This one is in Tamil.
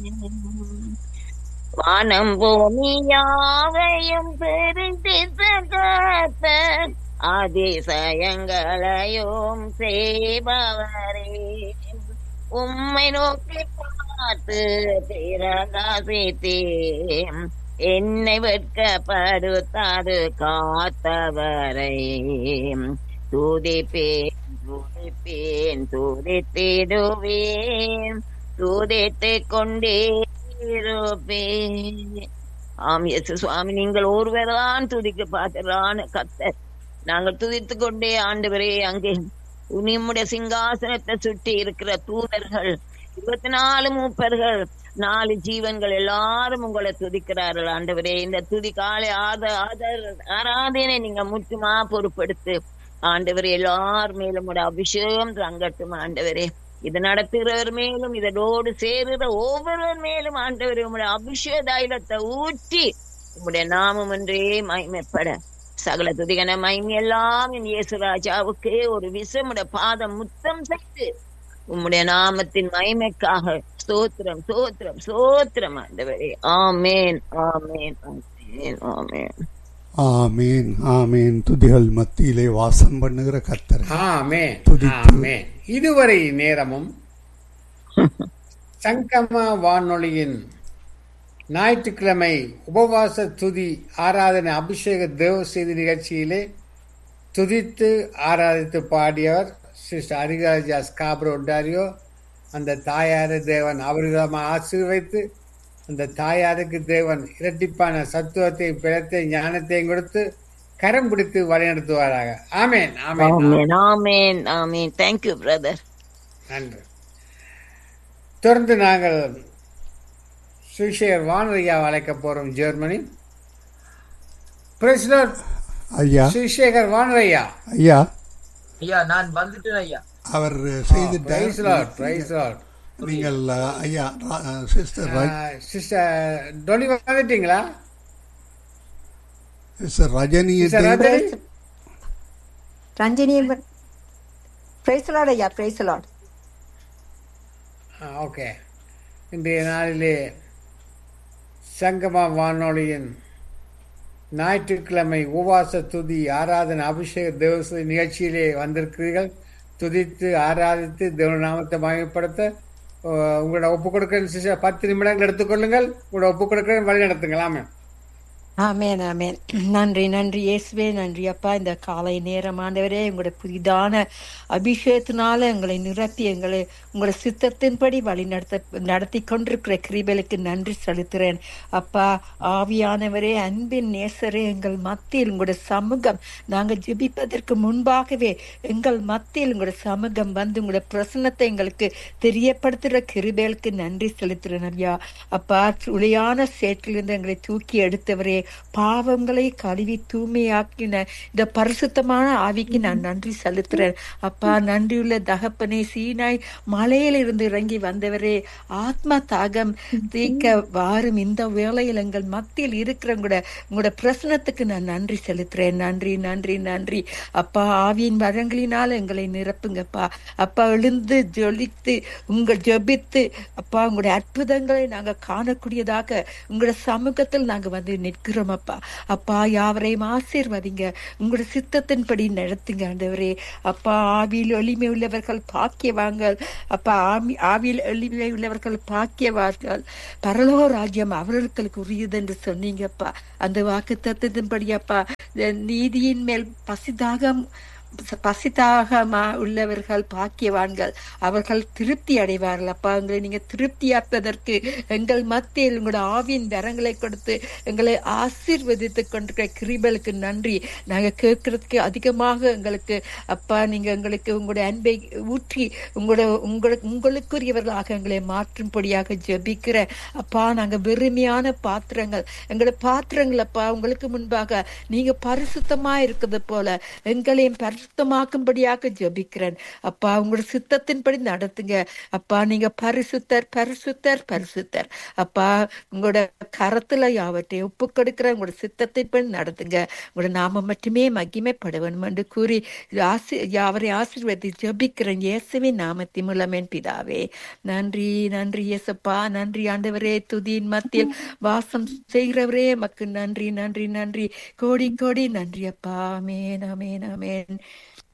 வானம் பூமி யாவையும் பிரித்து காத்த அதிசயங்களையும் செய்பவரே உம்மை நோக்கி பார்த்து பிரகாசித்தேன் என்னை வெட்கப்படுத்தாது காத்தவரை துதிப்பேன் துதிப்பேன் துதித்திடுவேன் துதித்துக் கொண்டே இருப்பேன் ஆம் எஸ் சுவாமி நீங்கள் ஒருவர்தான் துதிக்க பார்க்கிறான கத்தர் நாங்கள் துதித்துக் கொண்டே ஆண்டவரே அங்கே உம்முடைய சிங்காசனத்தை சுற்றி இருக்கிற தூதர்கள் இருபத்தி நாலு மூப்பர்கள் நாலு ஜீவன்கள் எல்லாரும் உங்களை துதிக்கிறார்கள் ஆண்டவரே இந்த துதி காலை ஆத ஆதர் ஆராதனை நீங்க முற்றுமா பொறுப்படுத்து ஆண்டவர் எல்லார் மேலும் உடைய அபிஷேகம் தங்கட்டும் ஆண்டவரே இது நடத்துகிறவர் மேலும் இதோடு சேருகிற ஒவ்வொருவர் மேலும் ஆண்டவர் உங்களுடைய அபிஷேக தைலத்தை ஊற்றி உங்களுடைய நாமம் ஒன்றே மகிமைப்பட சகல துதிகன மகிமை எல்லாம் என் இயேசு ராஜாவுக்கு ஒரு விஷமுடைய பாதம் முத்தம் செய்து உம்முடைய நாமத்தின் மகிமைக்காக ஸ்தோத்திரம் ஸ்தோத்திரம் ஸ்தோத்திரம் ஆண்டவரே ஆமேன் ஆமேன் ஆமேன் ஆமேன் ஆமீன் ஆமீன் துதிகள் மத்தியிலே வாசம் பண்ணுகிற கத்தரை ஆமே துதித்து. ஆமே இதுவரை நேரமும் சங்கம வானொலியின் ஞாயிற்றுக்கிழமை உபவாச துதி ஆராதனை அபிஷேக தேவ செய்தி நிகழ்ச்சியிலே துதித்து ஆராதித்து பாடியவர் சிஸ்டர் அரிராஜா ஸ்காப்ரோ ஒண்டாரியோ அந்த தாயாரை தேவன் அவர்களிடமாக ஆசீர்வைத்து அந்த தாயாருக்கு தேவன் இரட்டிப்பான சத்துவத்தையும் பிறத்தையும் ஞானத்தையும் கொடுத்து கரம் பிடித்து வழிநடத்துவாராக ஆமேன் ஆமேன் ஆமேன் ஆமேன் ஆமேன் தேங்க்யூ பிரதர் நன்றி தொடர்ந்து நாங்கள் சுஷேர் வானரையா அழைக்க போறோம் ஜெர்மனி பிரசிடன்ட் ஐயா சுஷேகர் வானரையா ஐயா ஐயா நான் வந்துட்டேன் ஐயா அவர் பிரைஸ் செய்துட்டார் லார்ட் பிரைஸ் லார்ட் நீங்கள் அஹ், ஐயா சிஸ்டர் சிஸ்டர் டொலி வந்துட்டீங்களா சிஸ்டர் ரஜினியை சிஸ்டர் ராஜரி ரஞ்சினி பிரைசலாட் ஐயா பிரைசலாட் ஓகே இன்றைய நாளிலே சங்கமா வானொலியின் ஞாயிற்றுக்கிழமை உபவாச துதி ஆராதனை அபிஷேக தேவச நிகழ்ச்சியிலே வந்திருக்கிறீர்கள் துதித்து ஆராதித்து தேவ நாமத்தை மகிமைப்படுத்த அஹ், உங்களோட ஒப்பு கொடுக்கிற சிஸ்டர் பத்து நிமிடங்கள் எடுத்துக்கொள்ளுங்கள் உங்களோட ஒப்பு கொடுக்கிற வழி நடத்துங்களாமே ஆமேன் ஆமேன் நன்றி நன்றி இயேசுவே நன்றி அப்பா இந்த காலை நேரம் ஆண்டவரே உங்களுடைய புதிதான அபிஷேகத்தினால எங்களை நிரப்பி எங்களை உங்களுடைய சித்தத்தின்படி வழி நடத்த நடத்தி கொண்டிருக்கிற கிருபைகளுக்கு நன்றி செலுத்துகிறேன் அப்பா ஆவியானவரே அன்பின் நேசரே எங்கள் மத்தியில் உங்களுடைய சமூகம் நாங்கள் ஜெபிப்பதற்கு முன்பாகவே எங்கள் மத்தியில் உங்களுடைய சமூகம் வந்து உங்களுடைய பிரசன்னத்தை எங்களுக்கு தெரியப்படுத்துகிற கிருபைகளுக்கு நன்றி செலுத்துகிறேன் ஐயா அப்பா உளையான சேற்றிலிருந்து எங்களை தூக்கி எடுத்தவரே பாவங்களை கழுவி தூய்மையாக்கின இந்த பரிசுத்தமான ஆவிக்கு நான் நன்றி செலுத்துறேன் அப்பா நன்றியுள்ள தகப்பனே சீனாய் மலையில இருந்து இறங்கி வந்தவரே ஆத்ம தாகம் தீக்க வாரும் இந்த வேளையில் எங்கள் மத்தியில் இருக்கிற உங்களோட உங்களோட பிரசனத்துக்கு நான் நன்றி செலுத்துறேன் நன்றி நன்றி நன்றி அப்பா ஆவியின் வரங்களினால் எங்களை நிரப்புங்கப்பா அப்பா எழுந்து ஜொலித்து உங்கள் ஜெபித்து அப்பா உங்களுடைய அற்புதங்களை நாங்க காணக்கூடியதாக உங்களோட சமூகத்தில் நாங்க வந்து நிற்கிறோம் அப்பா அப்பா யாவரையும் ஆசீர்வதிங்க உங்களோட சித்தத்தின்படி நடத்துங்க ஆண்டவரே அப்பா ஆவியில் எளிமை உள்ளவர்கள் பாக்கியவாங்கள் அப்பா ஆமி ஆவியில் எளிமை உள்ளவர்கள் பாக்கியவார்கள் பரலோ ராஜ்யம் அவர்களுக்கு உரியது என்று சொன்னீங்கப்பா அந்த வாக்கு தத்துவத்தின்படி அப்பா இந்த நீதியின் மேல் பசிதாகம் பசிதாகமா உள்ளவர்கள் பாக்கியவான்கள் அவர்கள் திருப்தி அடைவார்கள் அப்பா எங்களை நீங்க திருப்தியாப்பதற்கு எங்கள் மத்தியில் உங்களோட ஆவியின் வரங்களை கொடுத்து எங்களை ஆசீர்வதித்துக் கொண்டிருக்கிற கிருபலுக்கு நன்றி நாங்க கேட்கறதுக்கு அதிகமாக எங்களுக்கு அப்பா நீங்க எங்களுக்கு உங்களுடைய அன்பை ஊற்றி உங்களோட உங்களுக்கு உங்களுக்குரியவர்களாக எங்களை மாற்றும்படியாக ஜெபிக்கிற அப்பா நாங்க வெறுமையான பாத்திரங்கள் எங்களோட பாத்திரங்கள் அப்பா உங்களுக்கு முன்பாக நீங்க பரிசுத்தமா இருக்கிறது போல எங்களையும் பரிசு பரிசுத்தமாக்கும்படியாக ஜெபிக்கிறேன் அப்பா உங்களோட சித்தத்தின்படி நடத்துங்க அப்பா நீங்க பரிசுத்தர் பரிசுத்தர் பரிசுத்தர் அப்பா உங்களோட கரத்துல யாவற்றையும் ஒப்பு கொடுக்கிற உங்களோட சித்தத்தின்படி நடத்துங்க உங்களோட நாம மட்டுமே மகிமைப்பட வேண்டும் என்று கூறி ஆசி அவரை ஆசீர்வதி ஜெபிக்கிறேன் இயேசுவின் நாமத்தின் மூலமேன் பிதாவே நன்றி நன்றி இயேசப்பா நன்றி ஆண்டவரே துதியின் மத்தியில் வாசம் செய்கிறவரே மக்கு நன்றி நன்றி நன்றி கோடி கோடி நன்றி அப்பா ஆமேன் ஆமேன் ஆமேன்